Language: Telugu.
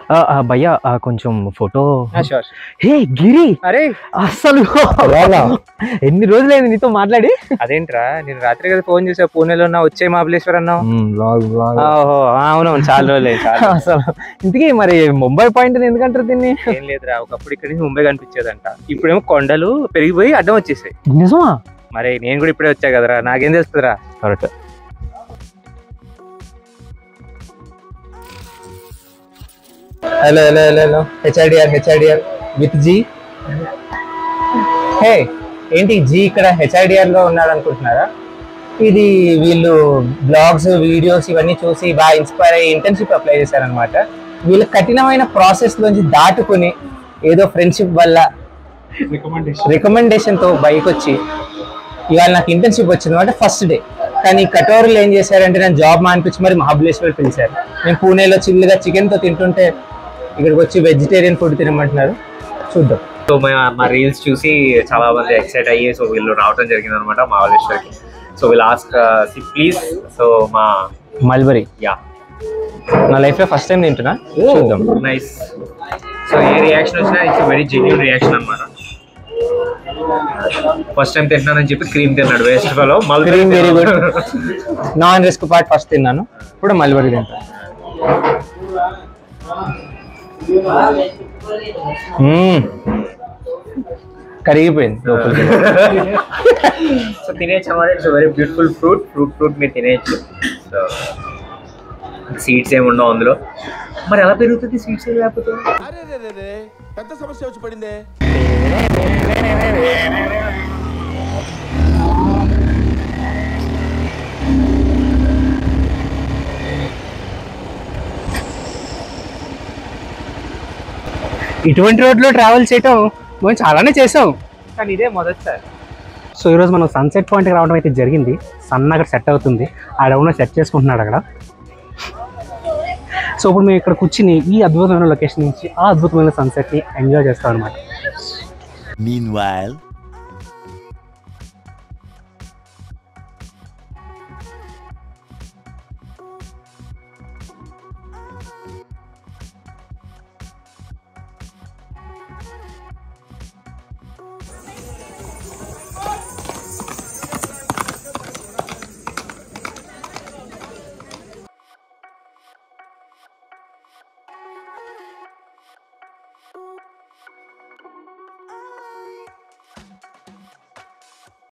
ఆ, ఆ, భయ్యా ఆ, కొంచెం ఫోటో షూర్ హే గిరి అరే అసలు ఎన్ని రోజులైంది నీతో మాట్లాడి అదేంట్రా నేను రాత్రి కదా ఫోన్ చేసా పూణేలో ఉన్నా వచ్చే మహాబలేశ్వర్ అన్నావు బ్లాగ్ బ్లాగ్ ఓహో అవునవును చాలా రోజులే చాలా అసలు ఇంతకీ మరి ముంబై పాయింట్ ఎందుకంటారు దీన్ని ఏం లేదురా ఒకప్పుడు ఇక్కడ నుంచి ముంబై కనిపించేదంట ఇప్పుడేమో కొండలు పెరిగిపోయి అడ్డం వచ్చేసాయి నిజమా మరి నేను కూడా ఇప్పుడే వచ్చా కదరా నాకేం తెలుస్తుందిరా correct hello hello hello hello HIDR HIDR with జీ హే ఏంటి జీ ఇక్కడ హెచ్ఐడిఆర్ లో ఉన్నాడు అనుకుంటున్నారా ఇది వీళ్ళు బ్లాగ్స్ వీడియోస్ ఇవన్నీ చూసి బాగా ఇన్స్పైర్ అయ్యి ఇంటర్న్షిప్ అప్లై చేశారనమాట వీళ్ళ కఠినమైన ప్రాసెస్ నుంచి దాటుకుని ఏదో ఫ్రెండ్షిప్ వల్ల రికమెండేషన్ తో బైక్ వచ్చి ఇవాళ నాకు ఇంటర్న్షిప్ వచ్చింది అంటే ఫస్ట్ డే కానీ ఈ కటోరులు ఏం చేశారంటే నేను జాబ్ మానిపించి మరి మహాబలేశ్వర్ పిలిచారు నేను పూణేలో చిల్లుగా చికెన్ తో తింటుంటే ఇక్కడికి వచ్చి వెజిటేరియన్ ఫుడ్ తినమంటున్నారు చూద్దాం సో మా మా రీల్స్ చూసి చాలా మంది ఎక్సైట్ అయ్యి సో వీళ్ళు రావడం జరిగింది అనమాట మహాబలేశ్వర్కి సో వీళ్ళు ఆస్క్ ప్లీజ్ సో మా మల్బరీ యా నా లైఫ్ లో ఫస్ట్ టైం తింటున్నా చూద్దాం నైస్ సో ఏ రియాక్షన్ వచ్చినా ఇట్స్ వెరీ జెన్యున్ రియాక్షన్ అనమాట ఫస్ట్ టైం తింటున్నానని చెప్పి క్రీమ్ తిన్నాడు వేస్ట్ ఫలో Cream very good. Non risk part first తిన్నాను ఇప్పుడు మల్బరీ తింటాను మ్మ్. కరిగిపోయింది లోపలికి సో తినేయచ్చు అన్నమాట it's very beautiful fruit fruit fruit మీరు తినేయచ్చు సో సీడ్స్ ఏమి ఉండవు అందులో మరి ఎలా పెరుగుతుంది సీడ్స్ ఏం లేకపోతే అరే రే రే రే పెద్ద సమస్య వచ్చి పడిందే ఇటువంటి రోడ్లో ట్రావెల్ చేయటం మనం చాలానే చేసాం కానీ ఇదే మొదటిసారి సో ఈరోజు మనం సన్సెట్ పాయింట్కి రావడం అయితే జరిగింది సన్ అక్కడ సెట్ అవుతుంది ఆడెవడో సెట్ చేసుకుంటున్నాడు అక్కడ సో ఇప్పుడు మేము ఇక్కడ కూర్చుని ఈ అద్భుతమైన లొకేషన్ నుంచి ఆ అద్భుతమైన సన్సెట్ని ఎంజాయ్ చేస్తాం అనమాట Meanwhile,